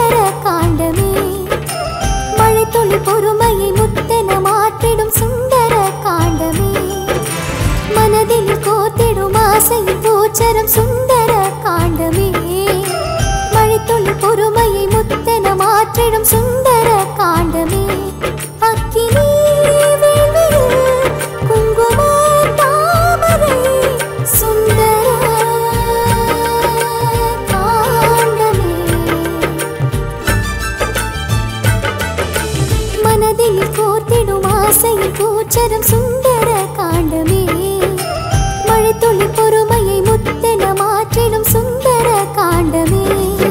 சுந்தர காண்டமே மழைத்துளி பொறுமையை முத்தென மாற்றிடும் சுந்தர காண்டமே மனதில் கோத்திடும் ஆசையின் பூச்சரம் சுந்தர காண்டமே மழைத்துளி பொறுமையை முத்தென மாற்றிடும் சுந்தர காண்டமே அக்கினி வேள்வியில் குங்கும தாமரை சுந்தர காண்டமே மனதில் கோர்த்திடும் ஆசையில் கூச்சரம் சுந்தர காண்டமே மழைத்துளி பொறுமையை முத்தென மாற்றிடும் சுந்தர காண்டமே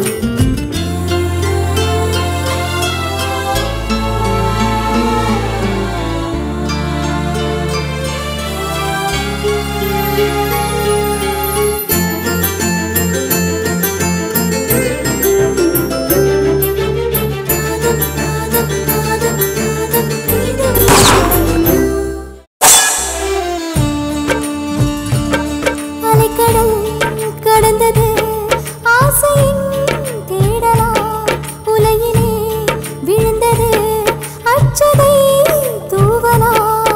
அலைக்கடல் கடந்தது ஆசையின் தேடலா உலகிலே விழுந்தது அச்சதை தூவலா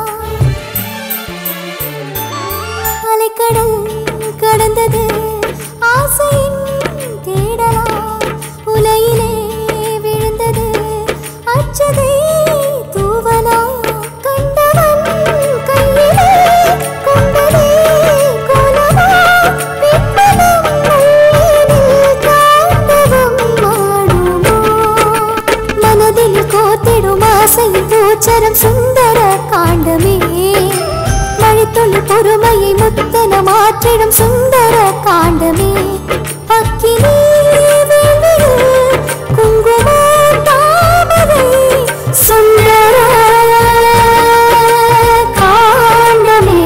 அலைக்கடல் கடந்தது ஆசையின் தேடலா உலகிலே விழுந்தது அச்சதை தூவலா கண்டவன் கையிலே கொண்டதே கோலமா பின்பலம் மண்ணில் காந்தவம் மாடுமோ மனதில் கோத்திடும் ஆசையின் பூச்சரம் சுந்தர காண்டமே மழைத்துளி பொறுமையை முத்தன மாற்றிடும் சுந்தர காண்டமே அக்கினி வேள்வியில் குங்கும தாமரை சுந்தர காண்டமே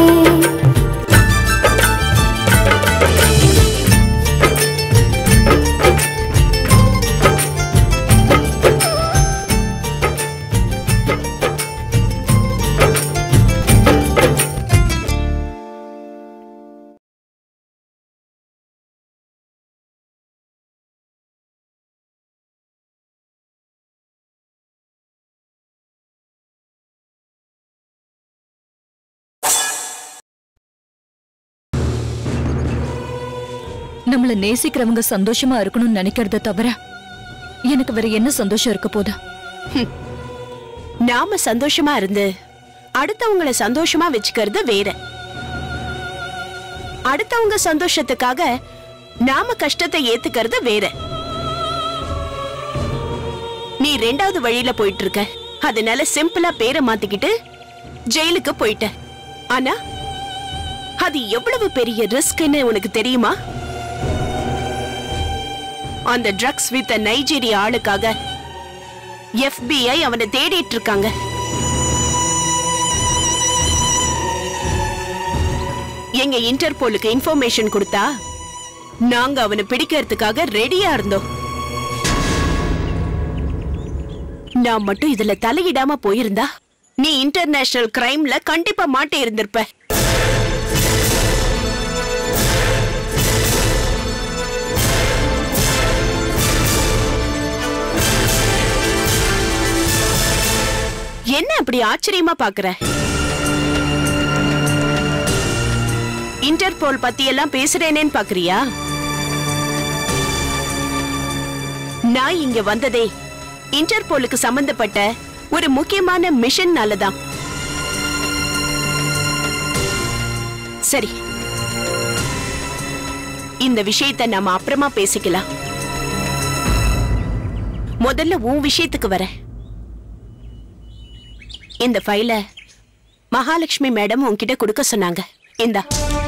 நம்மள நேசிக்கிறவங்க சந்தோஷமா இருக்கணும்னு நினைக்கிறத தவிர எனக்கு வேற என்ன சந்தோஷம் இருக்க போதா நாம சந்தோஷமா இருந்து அடுத்தவங்கள சந்தோஷமா வச்சுக்கிறது வேற அடுத்தவங்க சந்தோஷத்துக்காக நாம கஷ்டத்தை ஏத்துக்கிறது வேற நீ ரெண்டாவது வழியில போயிட்டு இருக்க அதனால சிம்பிளா பேரை மாத்திக்கிட்டு ஜெயிலுக்கு போயிட்ட ஆனா அது எவ்வளவு பெரிய ரிஸ்க்னு உனக்கு தெரியுமா அந்த ட்ரக்ஸ் வித்த நைஜீரியா ஆளுக்காக FBI அவனை தேடிட்டு இருக்காங்க எங்க இன்டர்போலுக்கு இன்ஃபர்மேஷன் கொடுத்தா நாங்க அவனை பிடிக்கிறதுக்காக ரெடியா இருந்தோம் நான் மட்டும் இதுல தலையிடாம போயிருந்தா நீ இன்டர்நேஷனல் கிரைம்ல கண்டிப்பா மாட்டி இருந்திருப்ப என்ன அப்படி ஆச்சரியமா பாக்குற இன்டர்போல் பத்தி எல்லாம் பேசுறேனேன்னு பாக்குறியா நான் இங்க வந்ததே இன்டர்போலுக்கு சம்பந்தப்பட்ட ஒரு முக்கியமான மிஷன்னால தான் சரி இந்த விஷயத்தை நாம அப்புறமா பேசிக்கலாம் முதல்ல உன் விஷயத்துக்கு வரேன் இந்த ஃபைல மகாலட்சுமி மேடம் உன்கிட்ட கொடுக்க சொன்னாங்க இந்தா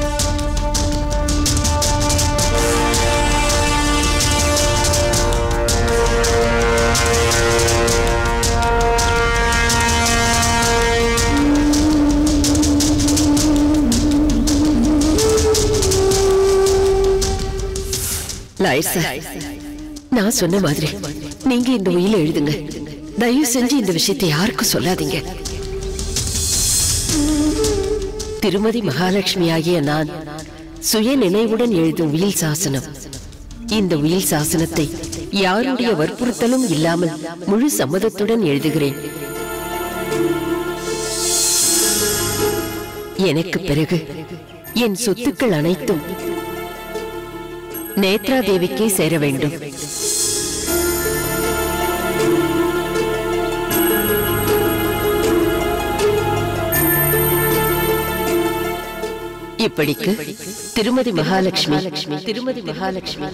லாயர் சார் நான் சொன்ன மாதிரி நீங்க இந்த உயில எழுதுங்க தயவு செஞ்சு இந்த விஷயத்தை யாருக்கும் சொல்லாதீங்க திருமதி மகாலட்சுமி ஆகிய நான் சுய நினைவுடன் எழுதும் உயில் சாசனம் இந்த உயில் சாசனத்தை யாருடைய வற்புறுத்தலும் இல்லாமல் முழு சம்மதத்துடன் எழுதுகிறேன் எனக்கு பிறகு என் சொத்துக்கள் அனைத்தும் நேத்ரா தேவிக்கே சேர வேண்டும் இப்படிக்கு திருமதி மகாலட்சுமி திருமதி மகாலட்சுமி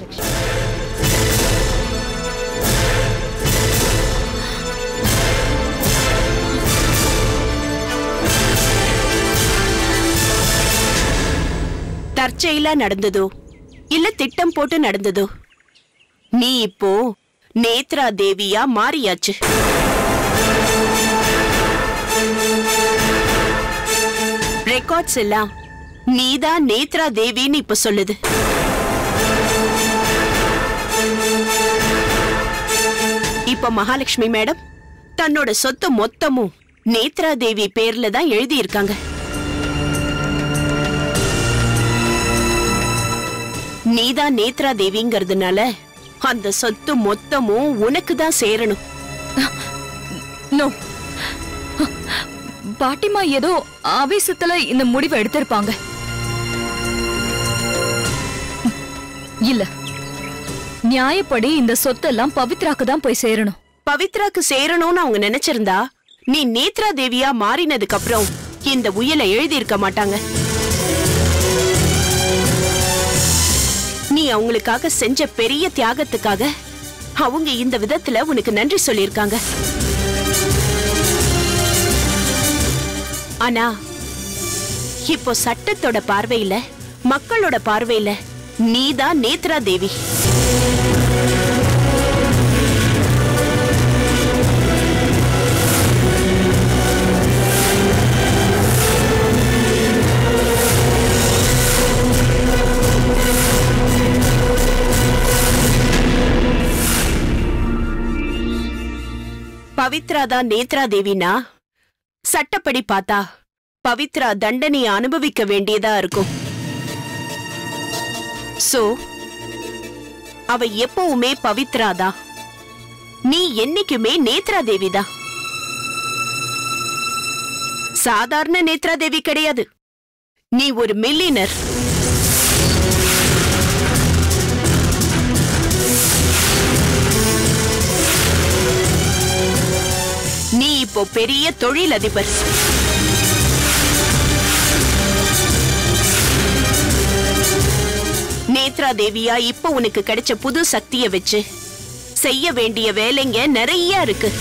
தற்செயலா நடந்ததோ இல்ல திட்டம் போட்டு நடந்ததோ நீ இப்போ நேத்ரா தேவியா மாறியாச்சு ரெக்கார்ட்ஸ் எல்லாம் நீதான் நேத்ரா தேவின்னு இப்ப சொல்லுது இப்ப மகாலட்சுமி மேடம் தன்னோட சொத்து மொத்தமும் நேத்ரா தேவி பேர்ல தான் எழுதி இருக்காங்க நீதான் நேத்ரா தேவிங்கிறதுனால அந்த சொத்து மொத்தமும் உனக்கு தான் சேரணும் நோ பாட்டிமா ஏதோ ஆவேசத்துல இந்த முடிவை எடுத்திருப்பாங்க இல்ல நியாயப்படி இந்த சொத்தெல்லாம் பவித்ராக்கு தான் போய் சேரணும் பவித்ராக்கு சேரணும்னு அவங்க நினைச்சிருந்தா நீ நேத்ரா தேவியா மாறினதுக்கு அப்புறம் இந்த உயலை எழுதியிருக்க மாட்டாங்க நீ அவங்களுக்காக செஞ்ச பெரிய தியாகத்துக்காக அவங்க இந்த விதத்துல உனக்கு நன்றி சொல்லியிருக்காங்க ஆனா இப்போ சட்டத்தோட பார்வையில மக்களோட பார்வையில நீதான் நேத்ரா தேவி பவித்ரா தான் நேத்ரா தேவினா சட்டப்படி பார்த்தா பவித்ரா தண்டனையை அனுபவிக்க வேண்டியதா இருக்கும் சோ அவ எப்பவுமே பவித்ரா தான் நீ என்னைக்குமே நேத்ரா தேவி தான் சாதாரண நேத்ரா தேவி கிடையாது நீ ஒரு மில்லினர் நீ இப்போ பெரிய தொழிலதிபர் நேத்ரா தேவியா இப்போ உனக்கு கிடைச்ச புது சக்திய வச்சு செய்ய வேண்டிய வேலைங்க நிறைய இருக்கு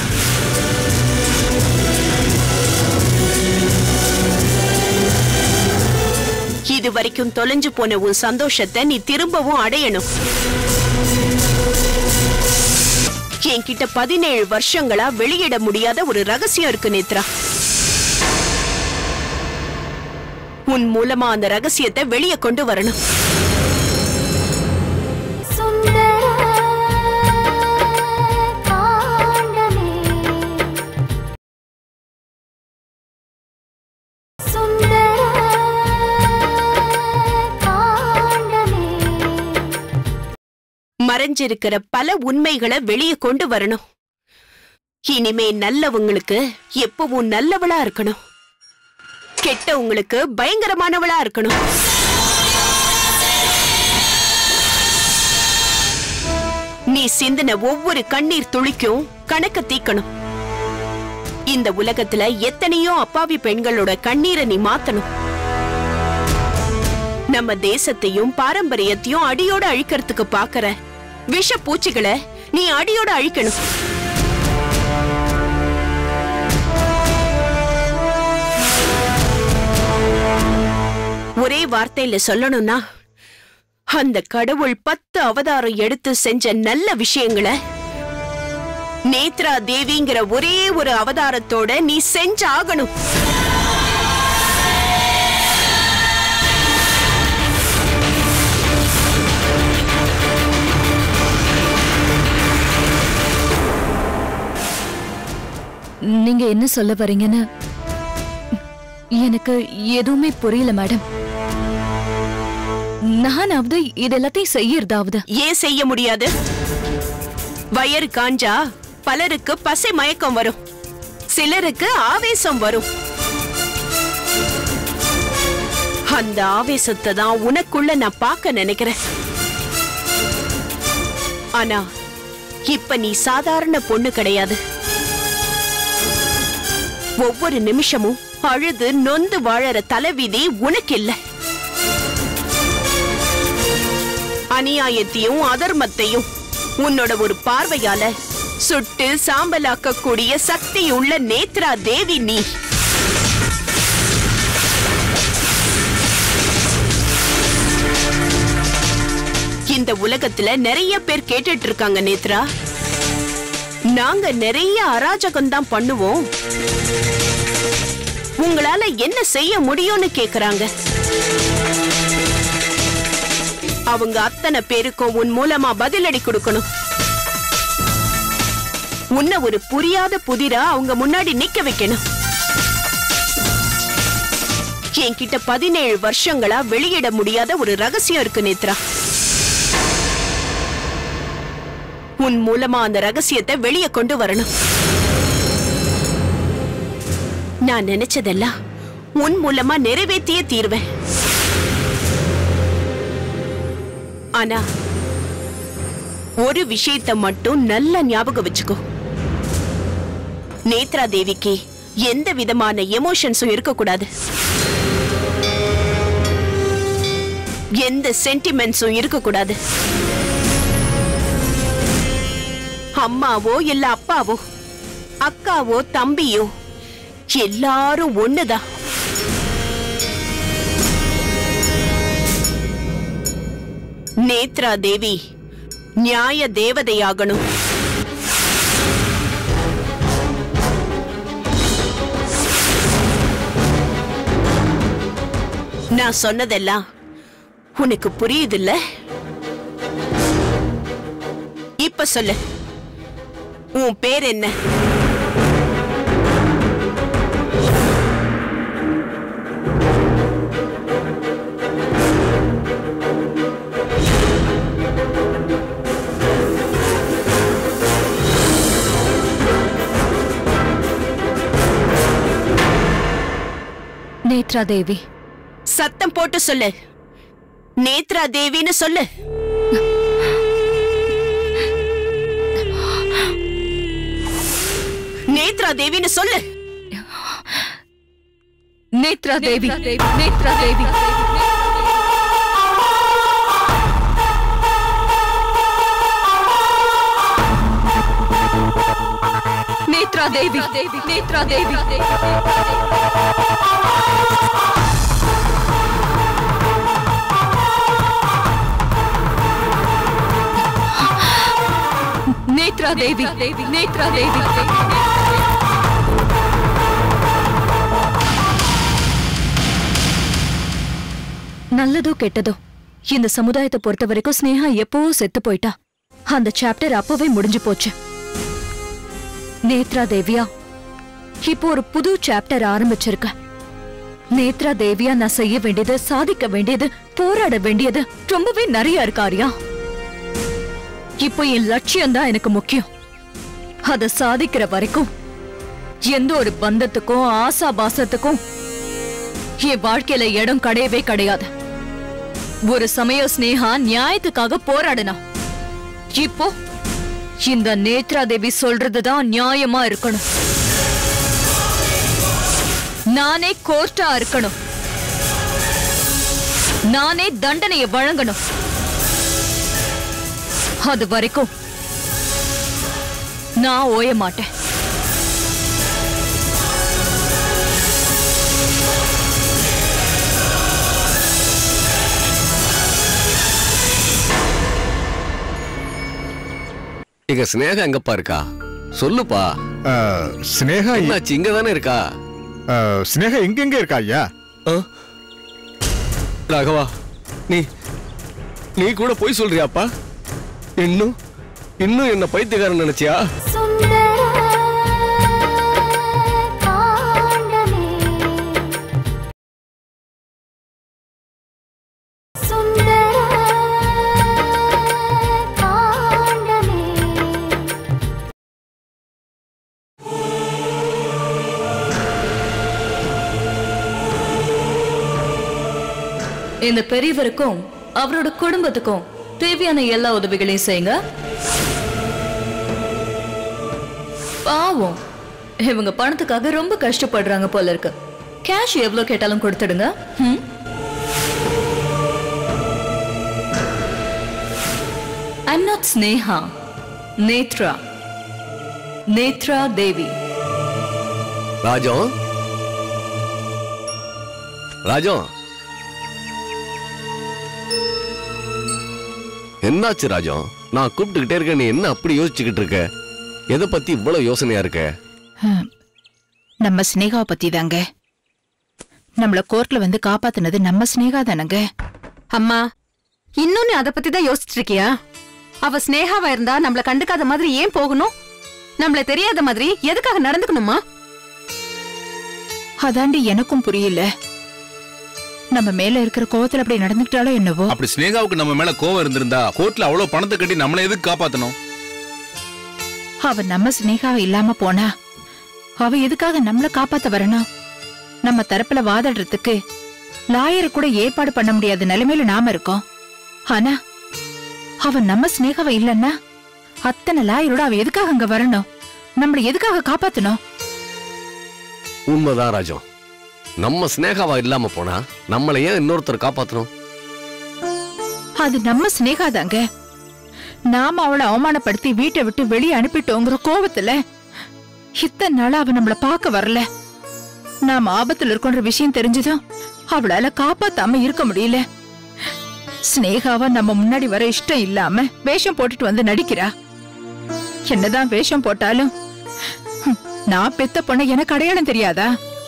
இது வரைக்கும் தொலைஞ்சு போன உன் சந்தோஷத்தை நீ திரும்பவும் அடையணும் என்கிட்ட பதினேழு வருஷங்களா வெளியிட முடியாத ஒரு ரகசியம் இருக்கு நேத்ரா உன் மூலமா அந்த ரகசியத்தை வெளியே கொண்டு வரணும் சுந்தர காண்டமே சுந்தர காண்டமே மறைஞ்சிருக்கிற பல உண்மைகளை வெளியே கொண்டு வரணும் இனிமே நல்லவங்களுக்கு எப்பவும் நல்லவளா இருக்கணும் கெட்டவங்களுக்கு பயங்கரமானவளா இருக்கணும் நீ சிந்தின ஒவ்வொரு கண்ணீர் துளிக்கும் கணக்க தீக்கணும் இந்த உலகத்துல எத்தனையோ அப்பாவி பெண்களோட கண்ணீரை நீ மாத்தணும் நம்ம தேசத்தையும் பாரம்பரியத்தையும் அடியோட அழிக்கிறதுக்கு பாக்குற விஷ பூச்சிகளை நீ அடியோட அழிக்கணும் ஒரே வார்த்தையில சொல்லணும்னா அந்த கடவுள் பத்து அவதாரம் எடுத்து செஞ்ச நல்ல விஷயங்களை நேத்ரா தேவிங்கிற ஒரே ஒரு அவதாரத்தோட நீ செஞ்சாகணும் நீங்க என்ன சொல்ல வரீங்கன்னு எனக்கு எதுவுமே புரியல மேடம் நானாவது இது எல்லாத்தையும் செய்யறதாவது ஏன் செய்ய முடியாது வயறு காஞ்சா பலருக்கு பசை மயக்கம் வரும் சிலருக்கு ஆவேசம் வரும் அந்த ஆவேசத்தை தான் உனக்குள்ள நான் பார்க்க நினைக்கிறேன் ஆனா இப்ப நீ சாதாரண பொண்ணு கிடையாது ஒவ்வொரு நிமிஷமும் அழுது நொந்து வாழற தலைவிதி உனக்கு இல்ல அநியாயத்தையும் அதர்மத்தையும் உன்னோட ஒரு பார்வையால சுட்டு சாம்பலாக்கக்கூடிய சக்தி உள்ள நேத்ரா தேவி நீ இந்த உலகத்துல நிறைய பேர் கேட்டுட்டு இருக்காங்க நேத்ரா நாங்க நிறைய அராஜகம் தான் பண்ணுவோம் உங்களால என்ன செய்ய முடியும்னு கேக்குறாங்க அவங்க அத்தனை பேருக்கும் உன் மூலமா பதிலடி கொடுக்கணும் உன்னை ஒரு புரியாத புதிரா அவங்க முன்னாடி நிக்க வைக்கணும் என்கிட்ட பதினேழு வருஷங்களா வெளியிட முடியாத ஒரு ரகசியம் இருக்கு நேத்ரா உன் மூலமா அந்த ரகசியத்தை வெளியே கொண்டு வரணும் நான் நினைச்சதெல்லாம் உன் மூலமா நிறைவேற்றியே தீர்வேன் ஆனா ஒரு விஷயத்தை மட்டும் நல்ல ஞாபகம் வச்சுக்கோ நேத்ரா தேவிக்கு எந்த விதமான எமோஷன்ஸும் இருக்கக்கூடாது எந்த சென்டிமெண்ட்ஸும் இருக்கக்கூடாது அம்மாவோ இல்ல அப்பாவோ அக்காவோ தம்பியோ எல்லாரும் ஒண்ணுதான் நேத்ரா தேவி நியாய தேவதையாகணும் நான் சொன்னதெல்லாம் உனக்கு புரியுதுல்ல இப்ப சொல்லு உன் பேர் என்ன நேத்ரா தேவி சத்தம் போட்டு சொல்லு நேத்ரா தேவின்னு சொல்லு நேத்ரா தேவின்னு சொல்லு நேத்ரா தேவி நேத்ரா தேவி நேத்ரா தேவி நேத்ரா தேவி நேத்ரா தேவி நேத்ரா தேவி நல்லதோ கெட்டதோ இந்த சமுதாயத்தை பொறுத்த வரைக்கும் ஸ்னேகா எப்பவோ செத்து போயிட்டா அந்த சாப்டர் அப்பவே முடிஞ்சு போச்சு நேத்ரா தேவியா இப்போ ஒரு புது சாப்டர் ஆரம்பிச்சிருக்க நேத்ரா தேவியா நான் செய்ய வேண்டியது சாதிக்க வேண்டியது போராட வேண்டியது ரொம்பவே நிறைய இருக்கு ஆரியா இப்போ என் லட்சியம் தான் எனக்கு முக்கியம் அதை சாதிக்கிற வரைக்கும் எந்த ஒரு பந்தத்துக்கும் ஆசாபாசத்துக்கும் என் வாழ்க்கையில இடம் கிடையவே கிடையாது ஒரு சமயம் ஸ்னேகா நியாயத்துக்காக போராடினா இப்போ இந்த நேத்ரா தேவி சொல்றதுதான் நியாயமா இருக்கணும் நானே கோர்ட்டா இருக்கணும் நானே தண்டனையை வழங்கணும் அது வரைக்கும் நான் ஓய மாட்டேன் எங்க ஸ்னேகா எங்கப்பா இருக்கா சொல்லுப்பா ஆ, ஸ்னேகா இ- என்னாச்சு இங்க தானே இருக்கா ஆ, ஸ்னேகா எங்கெங்க இருக்கா ஐயா ஆ? ராகவா நீ நீ கூட போய் சொல்றியாப்பா இன்னும் இன்னும் என்ன பைத்தியக்காரன் நினைச்சியா சுந்தர காண்டமே சுந்தர காண்டமே இந்த பெரியவருக்கும் அவரோட குடும்பத்துக்கும் தேவையான எல்லா உதவிகளையும் செய்யுங்க பாவம் இவங்க பணத்துக்காக ரொம்ப கஷ்டப்படுறாங்க போல இருக்கு கேஷ் எவ்வளவு கேட்டாலும் கொடுத்துடுங்க ம்? I'm not Sneha. Netra. Netra Devi. Rajam Rajam என்னாச்சு ராஜம் நான் கூப்பிட்டுக்கிட்டே இருக்கேன் நீ என்ன அப்படி யோசிச்சுக்கிட்டு இருக்க எதை பத்தி இவ்வளவு யோசனையா இருக்க நம்ம ஸ்னேகாவை பத்தி தாங்க நம்மள கோர்ட்ல வந்து காப்பாத்துனது நம்ம ஸ்னேகா தானங்க அம்மா இன்னும் நீ அத பத்தி தான் யோசிச்சிட்டு இருக்கியா அவ ஸ்னேகாவா இருந்தா நம்மள கண்டுக்காத மாதிரி ஏன் போகணும் நம்மள தெரியாத மாதிரி எதுக்காக நடந்துக்கணுமா அதாண்டி எனக்கும் புரியல நம்ம மேல இருக்கிற கோவத்துல அப்படி நடந்துக்கிட்டாலோ என்னவோ அப்படி ஸ்னேகாவுக்கு நம்ம மேல கோவம் இருந்திருந்தா கோர்ட்ல அவ்வளவு பணத்தை கட்டி நம்மள எதுக்கு காப்பாத்தணும் அவ நம்ம ஸ்னேகாவை இல்லாம போனா அவ எதுக்காக நம்மள காப்பாத்த வரணும் நம்ம தரப்புல வாதாடுறதுக்கு லாயரை கூட ஏற்பாடு பண்ண முடியாத நிலைமையில நாம இருக்கோம் ஆனா அவ நம்ம ஸ்னேகாவை இல்லன்னா அத்தனை லாயரோட அவ எதுக்காக அங்க வரணும் நம்மள எதுக்காக காப்பாத்தணும் உண்மைதான் ராஜம் நம்ம சினேகாவா இல்லாம போனா நம்மளை ஏன் இன்னொருத்தர் காப்பாத்தணும் அது நம்ம ஸ்னேகா தாங்க நாம அவளை அவமானப்படுத்தி வீட்டை விட்டு வெளியே அனுப்பிட்டோங்கிற கோவத்துல இத்தனை நாளா அவ நம்மள பார்க்க வரல நாம ஆபத்துல இருக்கோன்ற விஷயம் தெரிஞ்சதும் அவளால காப்பாத்தாம இருக்க முடியல ஸ்னேகாவா நம்ம முன்னாடி வர இஷ்டம் இல்லாம வேஷம் போட்டுட்டு வந்து நடிக்கிறா என்னதான் வேஷம் போட்டாலும் ஹம், நான் பெத்த பொண்ண எனக்கு அடையாளம் தெரியாதா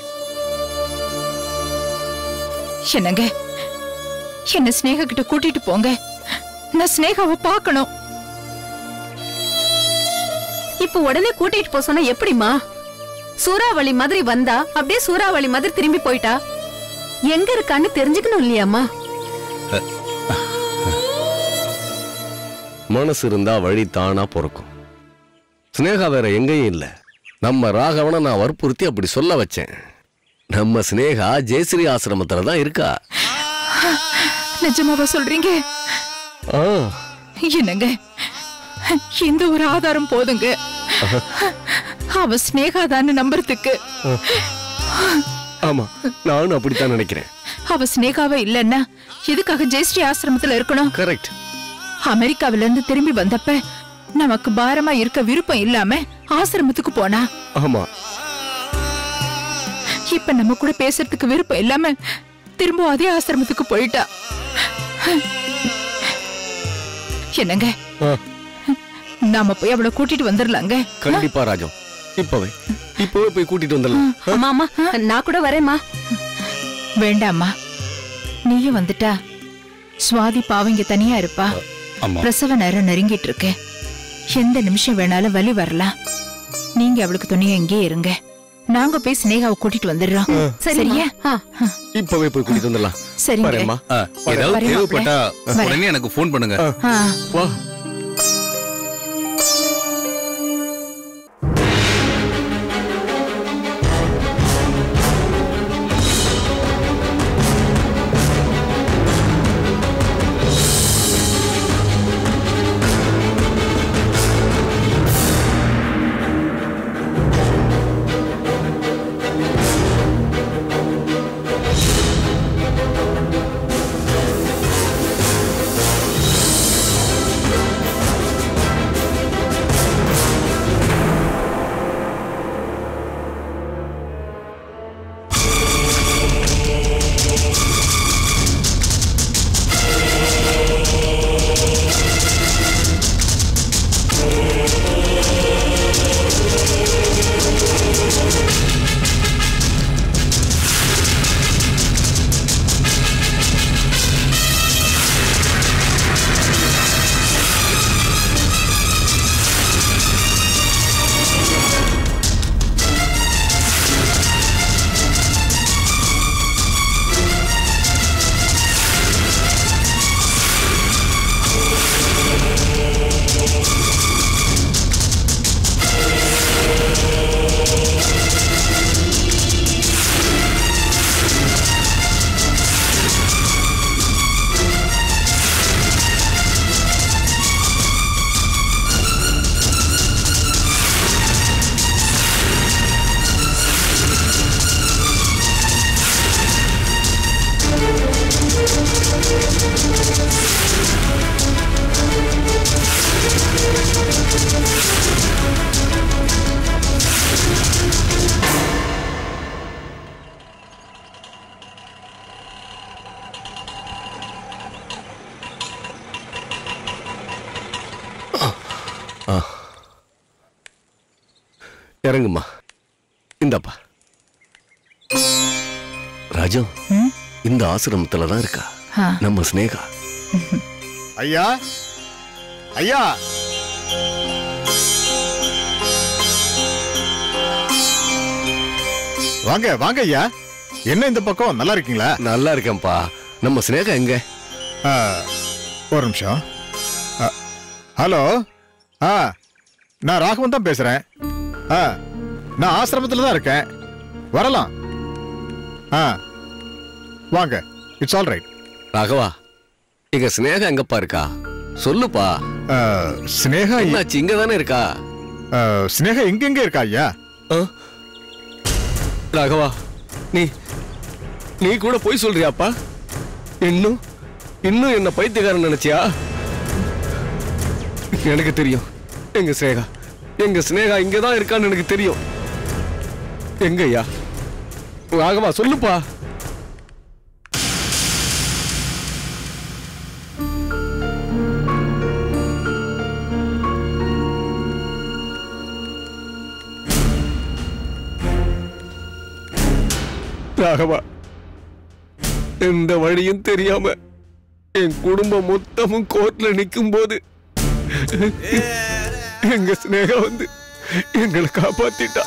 என்னங்க என்ன ஸ்னேகா கிட்ட கூட்டிட்டு போங்க நான் ஸ்னேகாவை பார்க்கணும் இப்ப உடனே கூட்டிட்டு போக சொன்னா எப்படிமா சூறாவளி மாதிரி வந்தா அப்படியே சூறாவளி மாதிரி திரும்பி போயிட்டா எங்க இருக்கான்னு தெரிஞ்சுக்கணும் இல்லையாம்மா மனசு இருந்தா வழி தானா பொறுக்கும் சினேகா வேற எங்கேயும் இல்ல நம்ம ராகவனை நான் வற்புறுத்தி அப்படி சொல்ல வச்சேன் நம்ம சினேகா ஜெயஸ்ரீ ஆசிரமத்துல தான் இருக்கா நிஜமாவா சொல்றீங்க ஆ, என்னங்க இந்த ஒரு ஆதாரம் போதுங்க அவ ஸ்னேகாதான்னு நம்புறதுக்கு ஆமா நானும் அப்படித்தான் நினைக்கிறேன் அவ ஸ்னேகாவே இல்லன்னா எதுக்காக ஜெயஸ்ரீ ஆசிரமத்துல இருக்கணும் கரெக்ட் அமெரிக்காவில இருந்து திரும்பி வந்தப்ப நமக்கு பாரமா இருக்க விருப்பம் இல்லாம ஆசிரமத்துக்கு போனா ஆமா இப்ப நம்ம கூட பேசுறதுக்கு விருப்பம் இல்லாம திரும்ப அதே ஆசிரமத்துக்கு போயிட்டா என்னங்க ஆ, நாம போய் அவளை கூட்டிட்டு வந்துடலாங்க கண்டிப்பா ராஜம் இப்பவே இப்பவே போய் கூட்டிட்டு வந்துடலாம் அம்மா அம்மா நான் கூட வரேம்மா வேண்டாம்மா நீயும் வந்துட்டா சுவாதி பாவம் இங்க தனியா இருப்பா ஆமா பிரசவ நேரம் நெருங்கிட்டு இருக்கு எந்த நிமிஷம் வேணாலும் வலி வரலாம் நீங்க அவளுக்கு துணையா இங்கே இருங்க நாங்க போய் சினேகாவை கூட்டிட்டு வந்துடுறோம் சரியா இப்பவே போய் கூட்டிட்டு வந்துடலாம் சரிங்க வரேம்மா ஆ, ஏதாவது வரேன் தேவைப்பட்டா வரேன். உடனே எனக்கு ஃபோன் பண்ணுங்க ஆ வா ஆ இறங்குமா இந்தாப்பா ராஜு இந்த ஆசிரமத்துல தான் இருக்கா ஆ. நம்ம சினேகா ஐயா ஐயா வாங்க வாங்க ஐயா என்ன இந்த பக்கம் நல்லா இருக்கீங்களா நல்லா இருக்கேன்ப்பா நம்ம சினேகா எங்க ஆ, ஒரு நிமிஷம் ஆ, ஹலோ ஆ நான் ராகவன் தான் பேசுறேன் ஆ நான் ஆசிரமத்தில் தான் இருக்கேன் வரலாம் ஆ வாங்க இட்ஸ் ஆல் ரைட் ராகவா எங்க சினேகா எங்கப்பா இருக்கா சொல்லுப்பா ஸ்னேகா இ- என்னாச்சு இங்க தானே இருக்கா ஆ, ஸ்னேகா எங்கெங்க இருக்கா ஐயா ஆ? ராகவா நீ நீ கூட போய் சொல்றியாப்பா இன்னும் இன்னும் என்ன பைத்தியக்காரன் நினைச்சியா எனக்கு தெரியும் எங்க சினேகா எங்க சினேகா இங்கதான் இருக்கான்னு எனக்கு தெரியும் எங்க ஐயா ராகவா சொல்லுப்பா ராகவா எந்த வழியும் தெரியாம என் குடும்பம் மொத்தமும் கோர்ட்ல நிக்கும் போது எங்க சினேகா வந்து எங்களை காப்பாத்திட்டா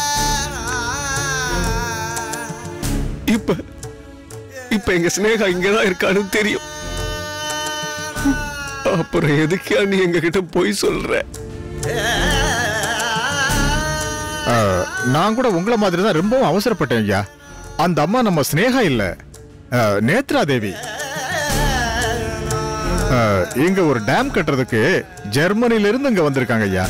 இப்ப இப்ப எங்க சினேகா இங்கதான் இருக்கான்னு தெரியும் அப்புறம் எதுக்கா நீ எங்க கிட்ட போய் சொல்ற ஆ, நான் கூட உங்களை மாதிரி தான் ரொம்பவும் அவசரப்பட்டேன் ஐயா அந்த அம்மா நம்ம ஸ்னேகா இல்ல ஆ, நேத்ரா தேவி ஆ, இங்க ஒரு டேம் கட்டுறதுக்கு ஜெர்மனில இருந்து இங்க வந்திருக்காங்க ஐயா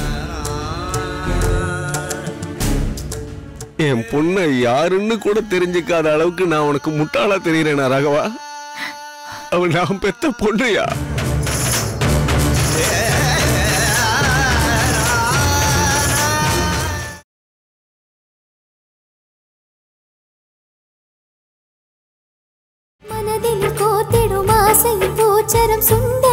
என் பொண்ணை யாருன்னு கூட தெரிஞ்சுக்காத அளவுக்கு நான் உனக்கு முட்டாளா தெரியுறேனா ராகவா அவன் நான் பெத்த பொண்ணுயா மனதில் கோத்திடும் ஆசையின் பூச்சரம் சுண்ட